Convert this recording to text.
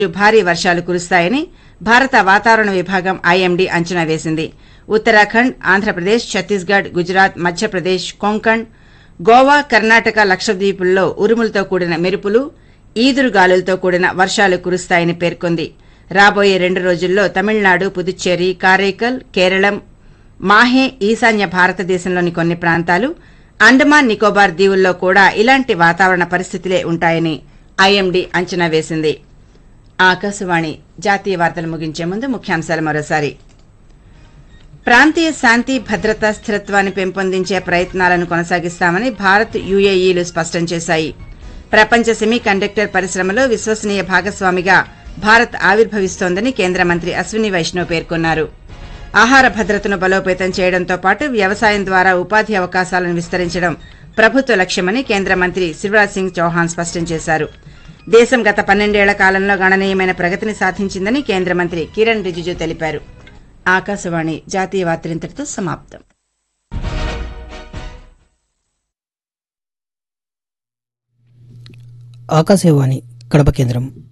భారీ వర్షాలు కురుస్తాయని భారత వాతావరణ విభాగం ఐఎండీ అంచనా వేసింది ఉత్తరాఖండ్ ఆంధ్రప్రదేశ్ ఛత్తీస్గఢ్ గుజరాత్ మధ్యప్రదేశ్ కొంకణ్ గోవా కర్ణాటక లక్షద్వీపుల్లో ఉరుములతో కూడిన మెరుపులు ఈదురుగాలులతో కూడిన వర్షాలు కురుస్తాయని పేర్కొంది రాబోయే రెండు రోజుల్లో తమిళనాడు పుదుచ్చేరి కారైకల్ కేరళం మాహే ఈశాన్య భారతదేశంలోని కొన్ని ప్రాంతాలు అండమాన్ నికోబార్ దీవుల్లో కూడా ఇలాంటి వాతావరణ పరిస్థితులే ఉంటాయని ఐఎండీ అంచనా వేసింది ఆకాశవాణి జాతీయ వార్తలు ముగించే ముందు ముఖ్యాంశాలు మరోసారి ప్రాంతీయ శాంతి భద్రత స్థిరత్వాన్ని పెంపొందించే ప్రయత్నాలను కొనసాగిస్తామని భారత్ యుఏఈలు స్పష్టం చేశాయి ప్రపంచ సెమీ కండక్టర్ పరిశ్రమలో విశ్వసనీయ భాగస్వామిగా భారత్ ఆవిర్భవిస్తోందని కేంద్ర మంత్రి అశ్విని వైష్ణవ్ పేర్కొన్నారు ఆహార భద్రతను బలోపేతం చేయడంతో పాటు వ్యవసాయం ద్వారా ఉపాధి అవకాశాలను విస్తరించడం ప్రభుత్వ లక్ష్యమని కేంద్ర మంత్రి శివరాజ్ సింగ్ చౌహాన్ స్పష్టం చేశారు దేశం గత పన్నెండేళ్ల కాలంలో గణనీయమైన ప్రగతిని సాధించిందని కేంద్ర మంత్రి కిరణ్ రిజిజు తెలిపారు ఆకాశవాణి జాతీయ వార్తలింతటితో సమాప్తం ఆకాశవాణి కడప కేంద్రం